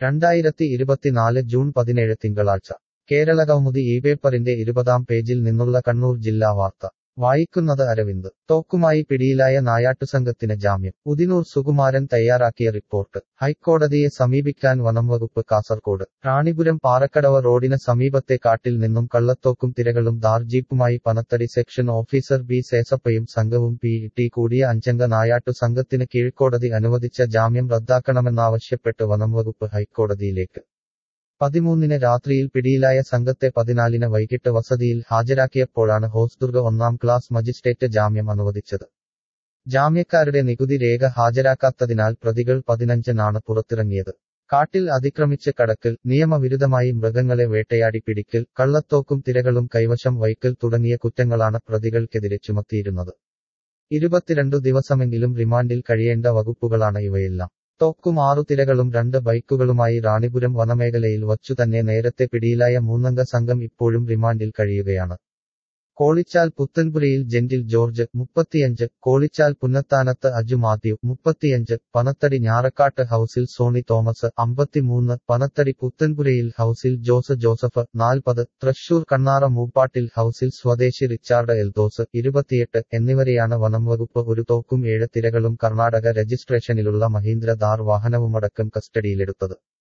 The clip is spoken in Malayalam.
രണ്ടായിരത്തി ഇരുപത്തിനാല് ജൂൺ പതിനേഴ് തിങ്കളാഴ്ച കേരളകൗമുദി ഈ പേപ്പറിന്റെ ഇരുപതാം പേജിൽ നിന്നുള്ള കണ്ണൂർ ജില്ലാ വാർത്ത വായിക്കുന്നത് അരവിന്ദ് തോക്കുമായി പിടിയിലായ നായാട്ടുസംഘത്തിന് ജാമ്യം ഉദിനൂർ സുകുമാരൻ തയ്യാറാക്കിയ റിപ്പോർട്ട് ഹൈക്കോടതിയെ സമീപിക്കാൻ വനംവകുപ്പ് കാസർകോട് റാണിപുരം പാറക്കടവ് റോഡിന് സമീപത്തെ കാട്ടിൽ നിന്നും കള്ളത്തോക്കും തിരകളും ദാർ ജീപ്പുമായി പനത്തടി സെക്ഷൻ ഓഫീസർ ബി സേസപ്പയും സംഘവും പി ടി കൂടിയ അഞ്ചംഗ നായാട്ടു സംഘത്തിന് കീഴ്ക്കോടതി അനുവദിച്ച ജാമ്യം റദ്ദാക്കണമെന്നാവശ്യപ്പെട്ട് വനംവകുപ്പ് ഹൈക്കോടതിയിലേക്ക് പതിമൂന്നിന് രാത്രിയിൽ പിടിയിലായ സംഘത്തെ പതിനാലിന് വൈകിട്ട് വസതിയിൽ ഹാജരാക്കിയപ്പോഴാണ് ഹോസ്ദുർഗ ഒന്നാം ക്ലാസ് മജിസ്ട്രേറ്റ് ജാമ്യം അനുവദിച്ചത് ജാമ്യക്കാരുടെ നികുതി രേഖ ഹാജരാക്കാത്തതിനാൽ പ്രതികൾ പതിനഞ്ചിനാണ് പുറത്തിറങ്ങിയത് കാട്ടിൽ അതിക്രമിച്ച് കടക്കൽ നിയമവിരുദ്ധമായി മൃഗങ്ങളെ വേട്ടയാടി പിടിക്കൽ കള്ളത്തോക്കും തിരകളും കൈവശം വൈക്കൽ തുടങ്ങിയ കുറ്റങ്ങളാണ് പ്രതികൾക്കെതിരെ ചുമത്തിയിരുന്നത് ഇരുപത്തിരണ്ടു ദിവസമെങ്കിലും റിമാൻഡിൽ കഴിയേണ്ട വകുപ്പുകളാണ് ഇവയെല്ലാം തോക്കും ആറു തിരകളും രണ്ട് ബൈക്കുകളുമായി റാണിപുരം വനമേഖലയിൽ വച്ചുതന്നെ നേരത്തെ പിടിയിലായ മൂന്നംഗ സംഘം ഇപ്പോഴും റിമാൻഡിൽ കഴിയുകയാണ് കോളിച്ചാൽ പുത്തൻപുരയിൽ ജെന്റിൽ ജോർജ് മുപ്പത്തിയഞ്ച് കോളിച്ചാൽ പുന്നത്താനത്ത് അജു മാത്യു മുപ്പത്തിയഞ്ച് പനത്തടി ഞാറക്കാട്ട് ഹൌസിൽ സോണി തോമസ് അമ്പത്തിമൂന്ന് പനത്തടി പുത്തൻപുരയിൽ ഹൌസിൽ ജോസ് ജോസഫ് നാൽപ്പത് തൃശൂർ കണ്ണാറ മൂപ്പാട്ടിൽ ഹൌസിൽ സ്വദേശി റിച്ചാർഡ് എൽദോസ് ഇരുപത്തിയെട്ട് എന്നിവരെയാണ് വനംവകുപ്പ് ഒരു തോക്കും ഏഴ് തിരകളും കർണാടക രജിസ്ട്രേഷനിലുള്ള മഹീന്ദ്ര ധാർ വാഹനവുമടക്കം കസ്റ്റഡിയിലെടുത്തത്